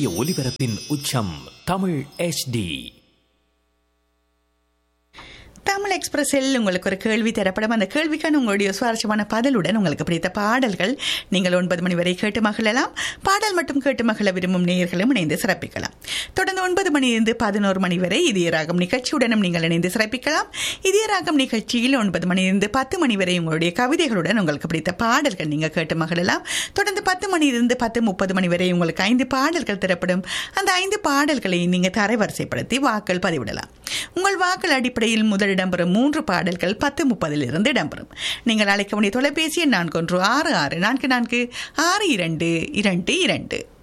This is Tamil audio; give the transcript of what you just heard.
ஒலிபரப்பின் உச்சம் தமிழ் HD தமிழ் எக்ஸ்பிரஸில் உங்களுக்கு ஒரு கேள்வி தரப்படும் அந்த கேள்விக்கான உங்களுடைய சுவாரஸ்யமான பதிலுடன் உங்களுக்கு பிடித்த பாடல்கள் நீங்கள் ஒன்பது மணி வரை கேட்டு மகிழலாம் பாடல் மட்டும் கேட்டு மகிழ விரும்பும் நேயர்களும் இணைந்து சிறப்பிக்கலாம் தொடர்ந்து ஒன்பது மணியிலிருந்து பதினோரு மணி வரை இதய ராகம் நிகழ்ச்சியுடனும் நீங்கள் இணைந்து சிறப்பிக்கலாம் இதய ராகம் நிகழ்ச்சியில் ஒன்பது மணியிலிருந்து பத்து மணி வரை உங்களுடைய கவிதைகளுடன் உங்களுக்கு பிடித்த பாடல்கள் நீங்கள் கேட்டு மகிழலாம் தொடர்ந்து பத்து மணியிலிருந்து பத்து முப்பது மணி வரை உங்களுக்கு ஐந்து பாடல்கள் தரப்படும் அந்த ஐந்து பாடல்களை நீங்கள் தரைவரிசைப்படுத்தி வாக்கள் பதிவிடலாம் உங்கள் வாக்கள் அடிப்படையில் முதல் இடம்பெறும் மூன்று பாடல்கள் பத்து முப்பதிலிருந்து இடம்பெறும் நீங்கள் அழைக்க வேண்டிய தொலைபேசி எண் நான்கு ஒன்று ஆறு ஆறு நான்கு நான்கு ஆறு இரண்டு இரண்டு இரண்டு